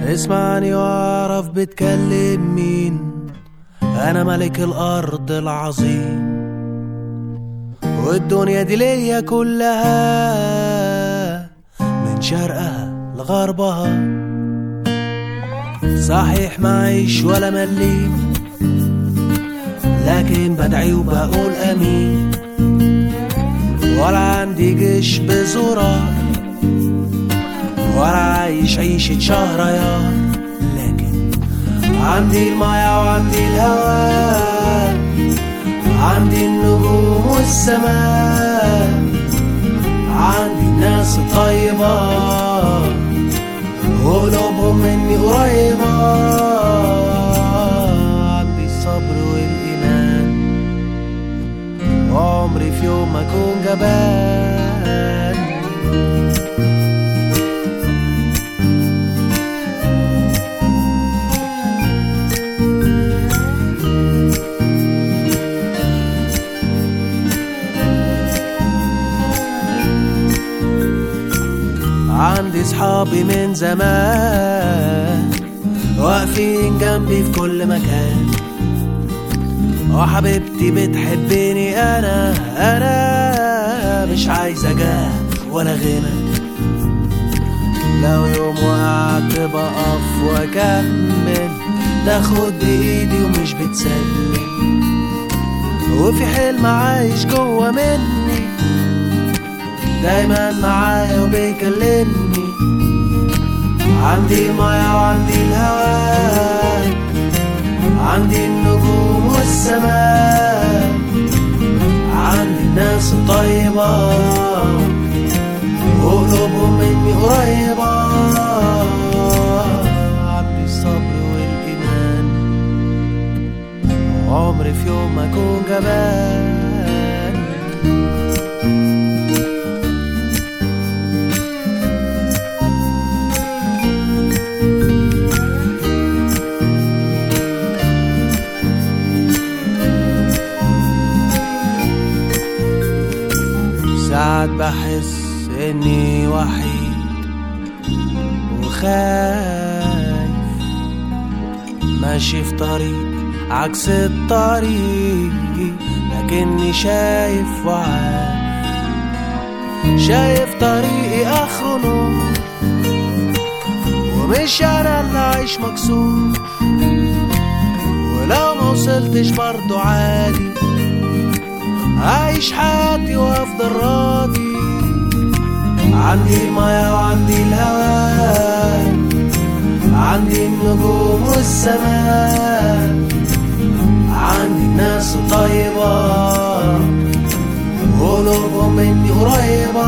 اسمعني واعرف بتكلم مين انا ملك الارض العظيم والدنيا دي ليا كلها من شرقها لغربها صحيح معيش ولا مليم لكن بدعي وبقول امين ولا عندي جيش بزرار ولا عايش عيشة شهريار لكن عندي المايه وعندي الهواء عندي النجوم والسماء عندي الناس الطيبة قلوبهم مني قريبة عندي الصبر والإيمان وعمري في يوم ما أكون جبان عندي صحابي من زمان واقفين جنبي في كل مكان وحبيبتي بتحبني انا انا مش عايزة جاه ولا غنى لو يوم وقعت بقف واكمل تاخد بايدي ومش بتسلم وفي حلم عايش جوه مني دايما معايا وبيكلمني عندي المايه وعندي الهواء عندي النجوم والسماء عندي الناس الطيبة وقلوبهم مني قريبة عندي الصبر والإيمان عمري في يوم ما أكون جبان ساعات بحس اني وحيد وخايف ماشي في طريق عكس الطريق لكني شايف وعارف شايف طريقي اخره نور ومش انا اللي عايش مكسور ولو ما وصلتش برضو عادي عايش حياتي وافضل راضي عندي المايه وعندي الهواء عندي النجوم والسماء عندي الناس الطيبة قلوبهم مني قريبة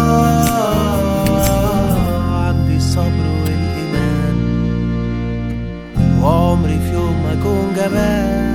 عندي الصبر والإيمان وعمري في يوم ما أكون جبان